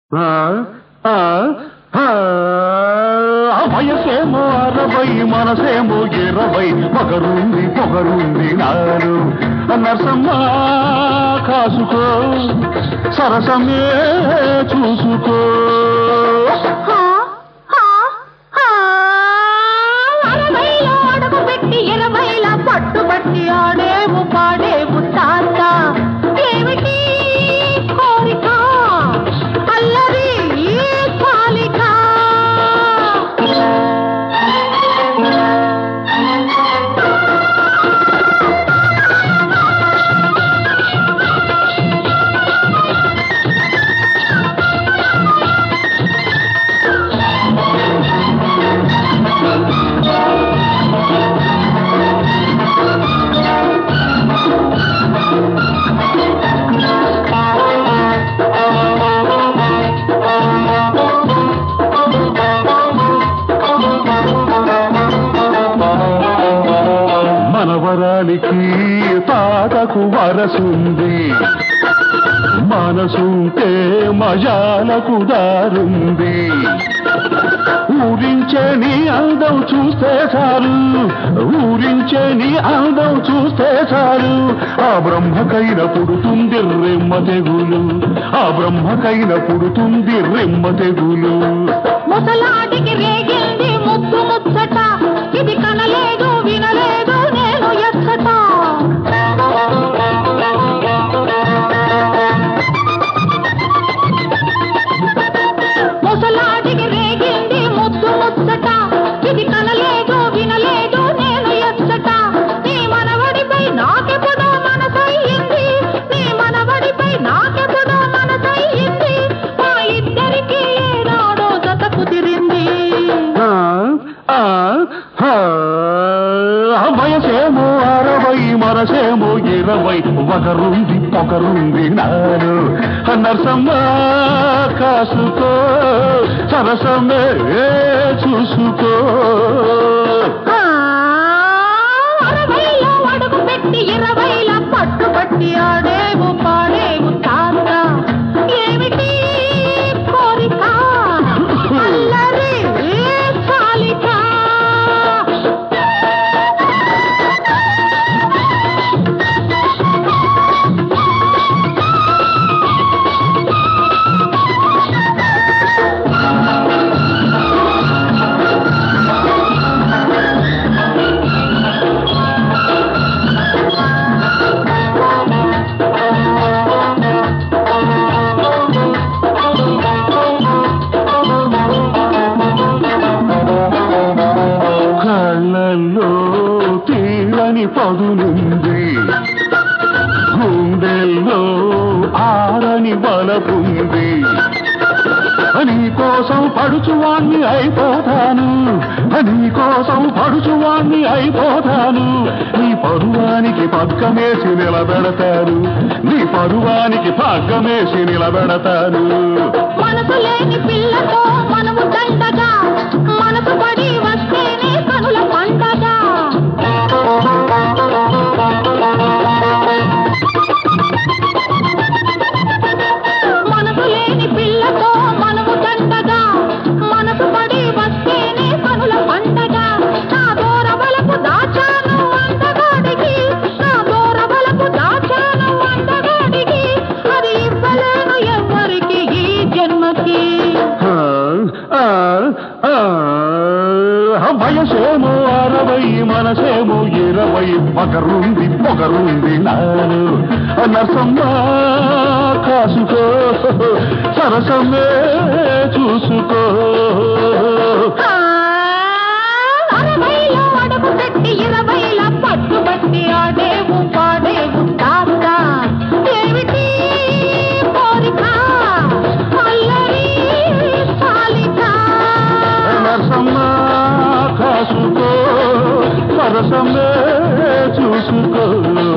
ఆ, ఆ, ఆ, వయసేమో అరవై మనసేమో ఇరవై పొగరుంది పొగరుంది నాలు నరసమ్మ కాసుకో సరసమే చూసుకో హా, హా, హా. అరవైలో అడుగు పెట్టి ఇరవైల పట్టుబట్టి ఆడేవు పాడేవు తాత ఏమిటి కోరిక అల్లరి ఈ కాలిక మనవరానికి తాతకు వరసుంది మనసుంటే మజాలకు దారుంది ఊరించే నీ అందం చూస్తే చాలు ఊరించే నీ అందం చూస్తే చాలు ఆ బ్రహ్మకైన పుడుతుంది రెమ్మ తెగులు ఆ బ్రహ్మకైన పుడుతుంది రెమ్మ తెగులు ముసలాటికి రేగింది ముద్దు ముచ్చట ఇది కనలేదు వినలేదు నేను ఎచ్చట ముసలాటికి రేగింది ముద్దు ముచ్చట ఇది కనలేదు వినలేదు నేను ఎచ్చట నీ మనవడిపై నాకెప్పుడో మనసయ్యింది నీ మనవడిపై నాకెప్పుడో మనసయ్యింది మా ఇద్దరికి ఏనాడో జత కుదిరింది ఆ, ఆ, ఆ, వయసేమో అరవై మనసేమో ఇరవై ఒకరుంది పొగరుంది నాను నరసమ్మ కాసుకో సరసమే చూసుకో ఆ, అరవైలో అడుగు పెట్టి ఇరవైల పట్టుబట్టి ఆడేవు పాడేవు తాత ఏమిటి కోరిక అల్లరి చాలిక కళ్ళల్లో తీరని పదునుంది గుండెల్లో ఆరని బలపుంది నీ కోసం పడుచువాణ్ణి అయిపోతాను నీ కోసం పడుచువాణ్ణి అయిపోతాను నీ పరువానికి పగ్గమేసి నిలబెడతాను నీ పరువానికి పగ్గమేసి నిలబెడతాను మనసు లేని పిల్లతో మనము దండగా మనసు పడి వస్తేనే కనుల పండగ మనసు లేని పిల్లతో మనము దండగా మనసు పడి వస్తేనే కనుల పండగ నా దూరవలపు దాచాను అందగాడికి నా దూరవలపు దాచాను అందగాడికి అది ఇవ్వలేను ఎవ్వరికి ఈ జన్మకి ఆ, ఆ, ఆ, వయసేమో అరవై మనసేమో ఇరవై పొగరుంది పొగరుంది నాను నరసమ్మ కాసుకో సరసమే చూసుకో ఆ, అరవైలో అడుగు పెట్టి ఇరవైల పట్టుబట్టి ఆడేవు పాడేవు తాత ఏమిటి కోరిక అల్లరి చాలిక నరసమ్మ కాసుకో సరసమే చూసుకో